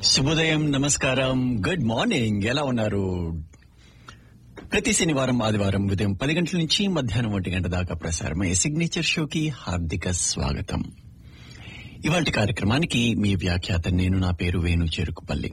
శుభోదయం నమస్కారం good morning ఎలా ఉన్నారు ప్రతి శనివారం ఆదివారం ఉదయం పది గంటల నుంచి మధ్యాహ్నం ఒంటి గంట దాకా ప్రసారమయ్యే సిగ్నేచర్ షోకి హార్దిక స్వాగతం ఇవాటి కార్యక్రమానికి మీ వ్యాఖ్యాత నేను నా పేరు Venu Cherukupalli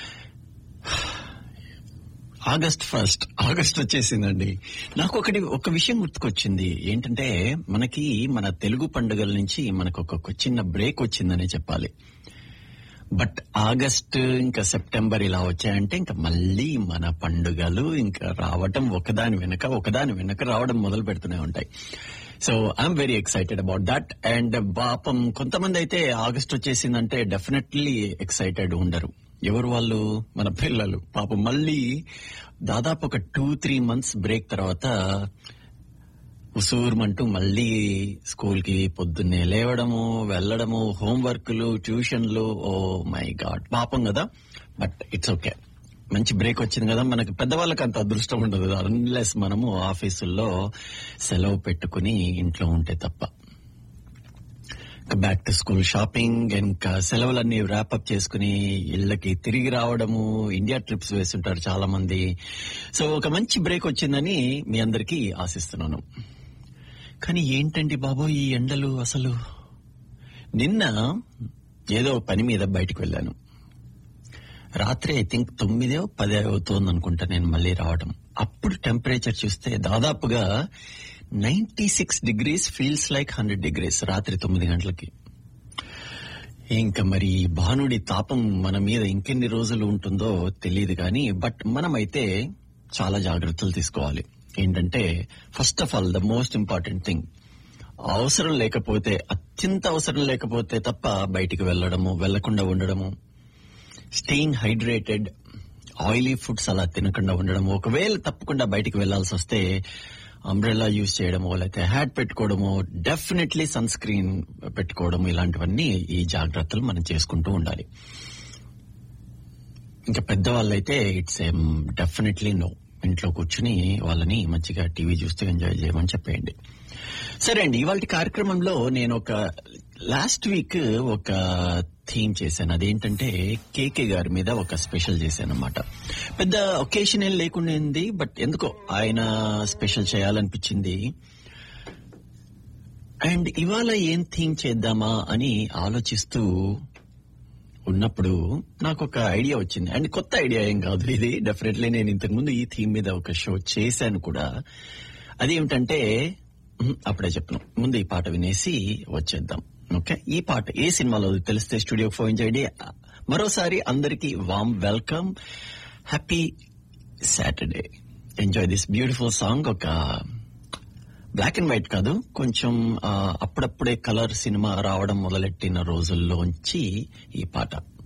August first August వచ్చేసిందండి నాకు ఒకటి ఒక విషయం గుర్తుకొచ్చింది ఏంటంటే మనకి మన తెలుగు పండుగల నుంచి మనకు ఒక చిన్న బ్రేక్ వచ్చిందనే చెప్పాలి బట్ ఆగస్ట్ ఇంకా సెప్టెంబర్ ఇలా వచ్చాయంటే ఇంకా మళ్ళీ మన పండుగలు ఇంకా రావటం ఒకదాని వెనక ఒకదాని వెనక రావడం మొదలు పెడుతూనే ఉంటాయి so I'm very excited about that and పాపం కొంతమంది అయితే ఆగస్ట్ వచ్చేసిందంటే డెఫినెట్లీ ఎక్సైటెడ్ ఉండరు ఎవరు వాళ్ళు మన పిల్లలు పాపం మళ్ళీ దాదాపు ఒక టూ త్రీ మంత్స్ బ్రేక్ తర్వాత ఉసూరుమంటూ మళ్ళీ స్కూల్ కి పొద్దున్నే లేవడము వెళ్ళడము హోంవర్క్లు ట్యూషన్లు ఓ మై గాడ్ పాపం కదా బట్ ఇట్స్ ఓకే మంచి బ్రేక్ వచ్చింది కదా మనకి పెద్దవాళ్ళకి అంత అదృష్టం ఉండదు అన్లెస్ మనము ఆఫీసుల్లో సెలవు పెట్టుకుని ఇంట్లో ఉంటే తప్ప బ్యాక్ టు స్కూల్ షాపింగ్ ఇంకా సెలవులన్నీ ర్యాపప్ చేసుకుని ఇళ్ళకి తిరిగి రావడము ఇండియా ట్రిప్స్ వేస్తుంటారు చాలా మంది సో ఒక మంచి బ్రేక్ వచ్చిందని మీ అందరికీ ఆశిస్తున్నాను కానీ ఏంటండి బాబు ఈ ఎండలు అసలు నిన్న ఏదో పని మీద బయటకు వెళ్ళాను రాత్రి ఐ థింక్ తొమ్మిదో పదే అవుతోంది అనుకుంటా నేను మళ్ళీ రావడం అప్పుడు టెంపరేచర్ చూస్తే దాదాపుగా ninety six degrees feels like hundred degrees రాత్రి తొమ్మిది గంటలకి ఇంకా మరి భానుడి తాపం మన మీద ఇంకెన్ని రోజులు ఉంటుందో తెలియదు కానీ బట్ మనమైతే చాలా జాగ్రత్తలు తీసుకోవాలి ఏంటంటే first of all the most important thing అవసరం లేకపోతే అత్యంత అవసరం లేకపోతే తప్ప బయటికి వెళ్ళడము వెళ్లకుండా ఉండడము స్టేయింగ్ హైడ్రేటెడ్ ఆయిలీ ఫుడ్స్ అలా తినకుండా ఉండడం ఒకవేళ తప్పకుండా బయటికి వెళ్లాల్సి వస్తే అంబ్రెల్లా యూజ్ చేయడమో లేకపోతే హ్యాట్ పెట్టుకోవడమో డెఫినెట్లీ సన్ స్క్రీన్ పెట్టుకోవడము ఇలాంటివన్నీ ఈ జాగ్రత్తలు మనం చేసుకుంటూ ఉండాలి ఇంకా పెద్దవాళ్ళైతే ఇట్స్ ఏం డెఫినెట్లీ నో ఇంట్లో కూర్చుని వాళ్ళని మంచిగా టీవీ చూస్తూ ఎంజాయ్ చేయమని చెప్పేయండి సరే అండి ఇవాళ కార్యక్రమంలో నేను ఒక లాస్ట్ వీక్ ఒక థీమ్ చేశాను అదేంటంటే కేకే గారి మీద ఒక స్పెషల్ చేశాను అనమాట పెద్ద ఒకేషన్ ఏం లేకుండా బట్ ఎందుకో ఆయన స్పెషల్ చేయాలనిపించింది అండ్ ఇవాళ ఏం థీమ్ చేద్దామా అని ఆలోచిస్తూ ఉన్నప్పుడు నాకు ఒక ఐడియా వచ్చింది అండ్ కొత్త ఐడియా ఏం కాదు ఇది డెఫినెట్లీ నేను ఇంతకు ముందు ఈ థీమ్ మీద ఒక షో చేశాను కూడా అదేమిటంటే అప్పుడే చెప్పను ముందు ఈ పాట వినేసి వచ్చేద్దాం ఓకే ఈ పాట ఏ సినిమాలో తెలిస్తే స్టూడియోకి ఫోన్ చేయండి మరోసారి అందరికి warm welcome happy Saturday enjoy this beautiful song ఒక బ్లాక్ అండ్ వైట్ కాదు కొంచెం అప్పుడప్పుడే కలర్ సినిమా రావడం మొదలెట్టిన రోజుల్లోంచి ఈ పాట